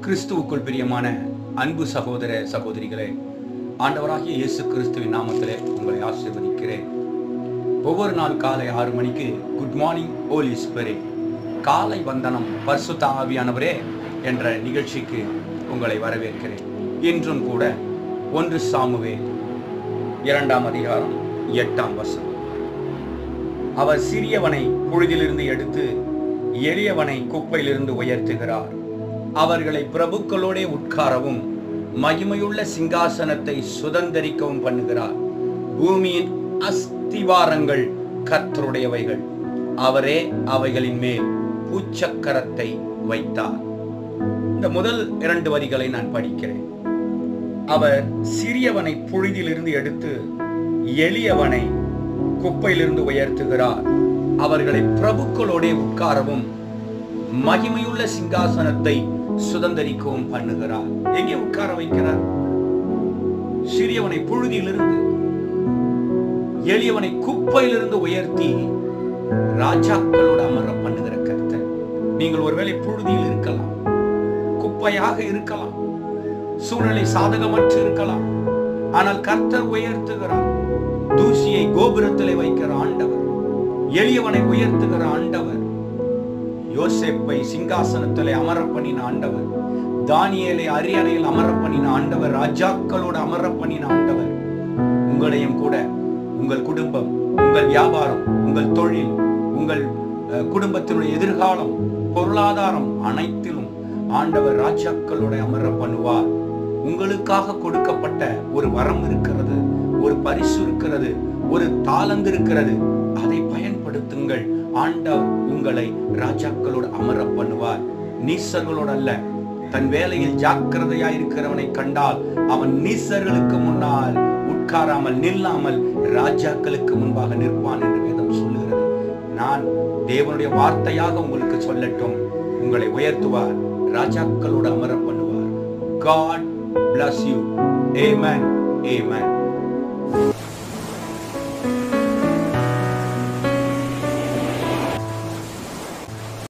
கிறிஸ்துவுக்குள் பிரியமான அன்பு சகோதர சகோதரிகளே ஆண்டவராகிய இயேசு கிறிஸ்துவின் நாமத்திலே உங்களை ஆசீர்வதிக்கிறேன் ஒவ்வொரு நாள் காலை ஆறு மணிக்கு குட் மார்னிங் ஓலி ஸ்பிரிட் காலை வந்தனம் பரிசுத்த ஆவியானவரே என்ற நிகழ்ச்சிக்கு உங்களை வரவேற்கிறேன் இன்றும் கூட ஒன்று சாமுவே இரண்டாம் அதிகாரம் எட்டாம் வசனம் அவர் சிறியவனை புழுதிலிருந்து எடுத்து எளியவனை குப்பையிலிருந்து உயர்த்துகிறார் அவர்களை பிரபுக்களோடே உட்காரவும் மகிமையுள்ள சிங்காசனத்தை சுதந்தரிக்கவும் பண்ணுகிறார் பூமியின் அஸ்திவாரங்கள் கர்த்தருடையவைகள் அவரே அவைகளின் மேல் பூச்சக்கரத்தை வைத்தார் இந்த முதல் இரண்டு வரிகளை நான் படிக்கிறேன் அவர் சிறியவனை புழுதியிலிருந்து எடுத்து எளியவனை குப்பையிலிருந்து உயர்த்துகிறார் அவர்களை பிரபுக்களோடே உட்காரவும் மகிமையுள்ள சிங்காசனத்தை சுதந்தரிக்கவும் பண்ணுகிறார் எங்கே உட்கார வைக்கிறார் சிறியவனை புழுதியிலிருந்து எளியவனை குப்பையிலிருந்து உயர்த்தி ராஜாக்களோடு அமர பண்ணுகிற கர்த்தர் நீங்கள் ஒருவேளை புழுதியில் இருக்கலாம் குப்பையாக இருக்கலாம் சூழ்நிலை சாதகமற்று இருக்கலாம் ஆனால் கர்த்தர் உயர்த்துகிறார் தூசியை கோபுரத்திலே வைக்கிற ஆண்டவர் எளியவனை உயர்த்துகிற ஆண்டவர் யோசேப்பை சிங்காசனத்திலே அமர பண்ணின ஆண்டவர் தானியேலை அரியணையில் அமர பண்ணின ஆண்டவர் ராஜாக்களோடு அமர பண்ணின ஆண்டவர் உங்களையும் கூட உங்கள் குடும்பம் உங்கள் வியாபாரம் உங்கள் தொழில் உங்கள் அஹ், குடும்பத்தினுடைய எதிர்காலம் பொருளாதாரம் அனைத்திலும் ஆண்டவர் ராஜாக்களோட அமர பண்ணுவார் உங்களுக்காக கொடுக்கப்பட்ட ஒரு வரம் இருக்கிறது ஒரு பரிசு இருக்கிறது ஒரு தாளந்து இருக்கிறது அதை பயன்படுத்துங்கள் ஆண்டவர் உங்களை ராஜாக்களோடு அமர பண்ணுவார் நீசர்களோடு அல்ல தன் வேலையில் ஜாக்கிரதையா இருக்கிறவனை கண்டால் அவன் நீசர்களுக்கு முன்னால் உட்காராமல் நில்லாமல் ராஜாக்களுக்கு முன்பாக நிற்பான் என்று வேதம் சொல்லுகிறது நான் தேவனுடைய வார்த்தையாக உங்களுக்கு சொல்லட்டும் உங்களை உயர்த்துவார் ராஜாக்களோடு அமர பண்ணுவார் God bless you amen amen